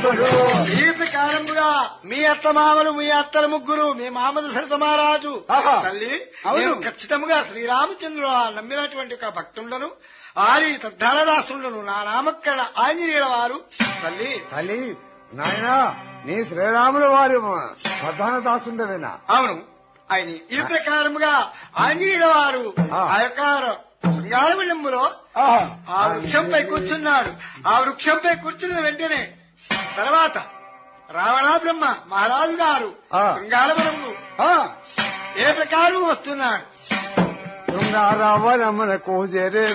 ముగ్గురు ఈ ప్రకారముగా మీ అత్త మామలు మీ అత్తల ముగ్గురు మీ మామద సరిత మహారాజు ఆహా. తల్లి అవును. నేను ఖచ్చితంగా శ్రీరామచంద్రుడు ఆ నమ్మినటువంటి ఒక భక్తుండను ఆది తద్దానదాసుండను నా నామక్కడ ఆంజనేయుల వారు తల్లి తల్లి నాయన నీ శ్రీరాముల వారి ప్రధాన దాసుండవేనా అవును ఆయన ఈ ప్రకారముగా ఆంజనేయుల వారు ఆ. ఆ యొక్క శృంగారవిళంబులో ఆహా. ఆ వృక్షంపై కూర్చున్నాడు ఆ వృక్షంపై కూర్చున్న వెంటనే తర్వాత రావణ బ్రహ్మ మహారాజు గారు ఆ. శృంగారవరము ఆ, ఏ ప్రకారం వస్తున్నాడు శృంగారవనమున కోజరే